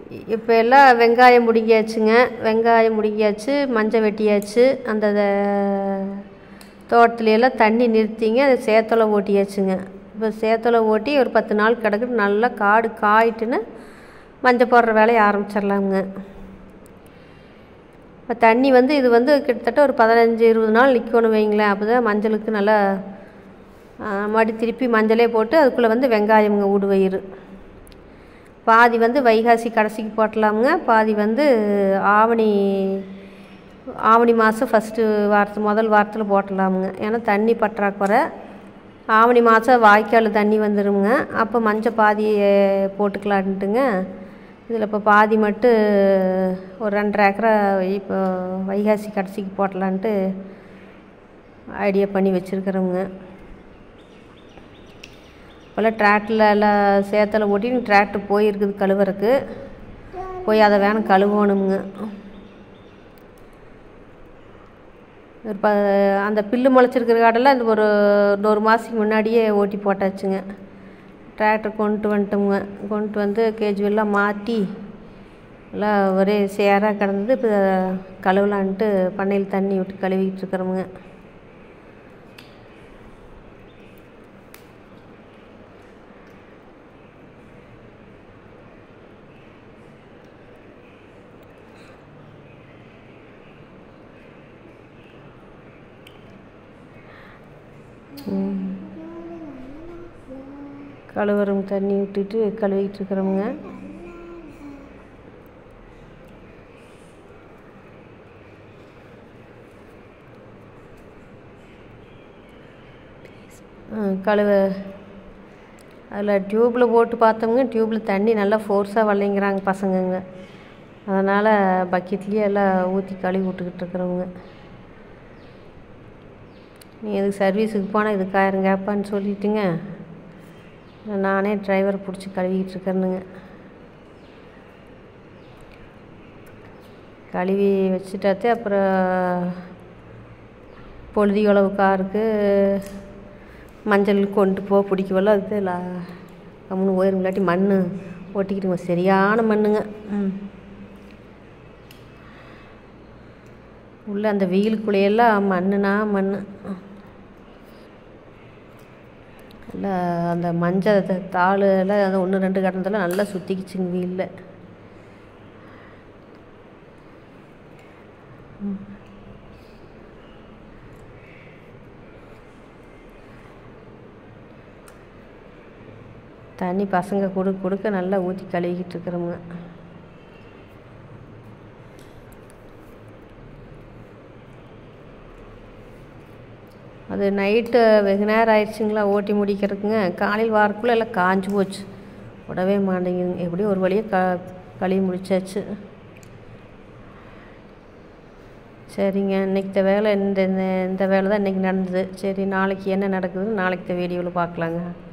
இப்போ எல்லாம் வெங்காயம் முடிங்கியாச்சுங்க வெங்காயம் முடிங்கியாச்சு மஞ்சள் வெட்டியாச்சு அந்த தோட்டத்துல எல்லாம் தண்ணி நிறுத்திங்க அது சேத்தலை ஓட்டியாச்சுங்க இப்போ சேத்தலை ஓட்டி ஒரு பத்து நாள் கிடக்குட்டு நல்லா காடு காயிட்டுன்னு மஞ்சள் போடுற வேலையை ஆரம்பிச்சிடலாமுங்க இப்போ தண்ணி வந்து இது வந்து கிட்டத்தட்ட ஒரு பதினஞ்சு இருபது நாள் நிற்கணும் வைங்களேன் அப்போ தான் மஞ்சளுக்கு நல்லா மறுபடி திருப்பி மஞ்சளே போட்டு அதுக்குள்ளே வந்து வெங்காயமுங்க ஊடுவயிறு பாதி வந்து வைகாசி கடைசிக்கு போட்டலாமுங்க பாதி வந்து ஆவணி ஆவணி மாதம் ஃபஸ்ட்டு வாரத்து முதல் வாரத்தில் போட்டலாமுங்க ஏன்னா தண்ணி பற்றாக்குறை ஆவணி மாதம் வாய்க்கால் தண்ணி வந்துடுங்க அப்போ மஞ்சள் பாதி போட்டுக்கலான்ட்டுங்க இதில் இப்போ பாதி மட்டும் ஒரு ரெண்டரை ஏக்கரா இப்போ வைகாசி கடைசிக்கு போட்டலான்ட்டு ஐடியா பண்ணி வச்சுருக்குறோங்க இப்போல்லாம் டிராக்டரில் எல்லாம் சேத்துல ஓட்டி டிராக்டர் போயிருக்குது கழுவுறக்கு போய் அதை வேணும் கழுவணுங்க ஒரு ப அந்த பில்லு முளைச்சிருக்கிற காடெல்லாம் இந்த ஒரு ஒரு மாதத்துக்கு முன்னாடியே ஓட்டி போட்டாச்சுங்க டிராக்டர் கொண்டு வந்துட்டோமுங்க கொண்டு வந்து கேஜுவெல்லாம் மாட்டி எல்லாம் ஒரே சேராக கிடந்தது இப்போ கழுவலான்ட்டு பண்ணையில் தண்ணி விட்டு கழுவிக்கிட்டு இருக்கிறோமுங்க கழுவுறோம் தண்ணி விட்டுட்டு கழுவிக்கிட்டு இருக்கிறோமுங்க கழுவ அதில் டியூப்பில் போட்டு பார்த்தோமுங்க டியூப்பில் தண்ணி நல்லா ஃபோர்ஸாக வரலைங்கிறாங்க பசங்கங்க அதனால் பக்கெட்லேயே எல்லாம் ஊற்றி கழுவி விட்டுக்கிட்டு இருக்கிறோங்க நீ எதுக்கு சர்வீஸுக்கு போனால் இதுக்காயிரம் கேட்பான்னு சொல்லிட்டுங்க நானே டிரைவரை பிடிச்சி கழுவிக்கிட்டு இருக்கேனுங்க கழுவி வச்சுட்டாத்தே அப்புறம் பொழுதி உழவு காருக்கு மஞ்சள் கொண்டு போக பிடிக்கவல்ல அது லா கம்முன்னு போயிரும் இல்லாட்டி மண் ஒட்டிக்கிட்டுங்க சரியான மண்ணுங்க ம் உள்ளே அந்த வெயிலுக்குள்ளேயெல்லாம் மண்ணுனா மண் நல்லா அந்த மஞ்சள் தாள் எல்லாம் அந்த ஒன்று ரெண்டு கடந்தெல்லாம் நல்லா சுற்றிக்கிச்சுங்க வெயிலில் தண்ணி பசங்க கொடுக்க கொடுக்க நல்லா ஊற்றி கழுவிக்கிட்டு இருக்கிறோமுங்க அது நைட்டு வெகு நேரம் ஆயிடுச்சுங்களா ஓட்டி முடிக்கிறதுக்குங்க காலையில் வாரக்குள்ளே எல்லாம் காஞ்சி போச்சு விடவே மாட்டேங்குதுங்க எப்படியும் ஒரு வழியாக க கழுவி முடிச்சாச்சு சரிங்க இன்றைக்கி இந்த வேலை இந்த இந்த வேலை தான் இன்றைக்கி நடந்தது சரி நாளைக்கு என்ன நடக்குதுன்னு நாளைக்கு இந்த வீடியோவில் பார்க்கலாங்க